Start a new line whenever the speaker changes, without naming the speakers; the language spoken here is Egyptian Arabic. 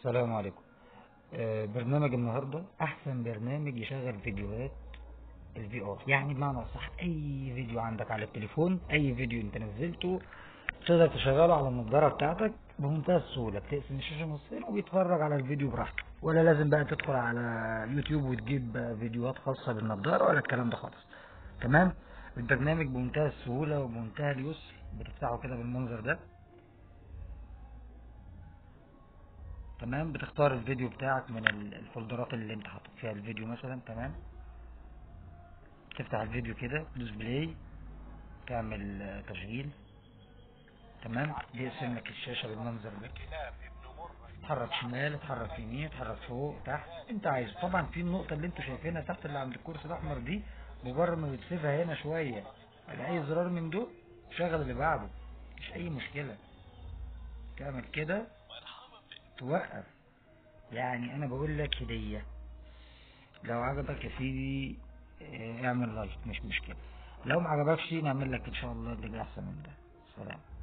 السلام عليكم آه، برنامج النهاردة احسن برنامج يشغل فيديوهات الفي ار يعني بمعنى صح اي فيديو عندك على التليفون اي فيديو انت نزلته تقدر تشغله على النضارة بتاعتك بمنتهى السهولة بتقسم الشاشة نصين وبيتفرج على الفيديو براحته ولا لازم بقى تدخل على يوتيوب وتجيب فيديوهات خاصة بالنضارة ولا الكلام ده خالص تمام البرنامج بمنتهى السهولة وبمنتهى اليسر بتفتحه كده بالمنظر ده تمام بتختار الفيديو بتاعك من ال- الفولدرات اللي انت حاطط فيها الفيديو مثلا تمام تفتح الفيديو كده تدوس بلاي تعمل آه، تشغيل تمام بيقسم لك الشاشة بالمنظر ده تحرك شمال تحرك يمين تحرك فوق تحت انت عايزه طبعا في النقطة اللي انتوا شايفينها تحت اللي عند الكرسي الاحمر دي مجرد ما بتسيبها هنا شوية على اي زرار من دول شغل اللي بعده مش اي مشكلة تعمل كده توقف يعني انا بقول لك هدية لو عجبك يا سيدي اه، اعمل لايك مش مشكلة لو ما عجبكش نعمل لك ان شاء الله اللي احسن من ده سلام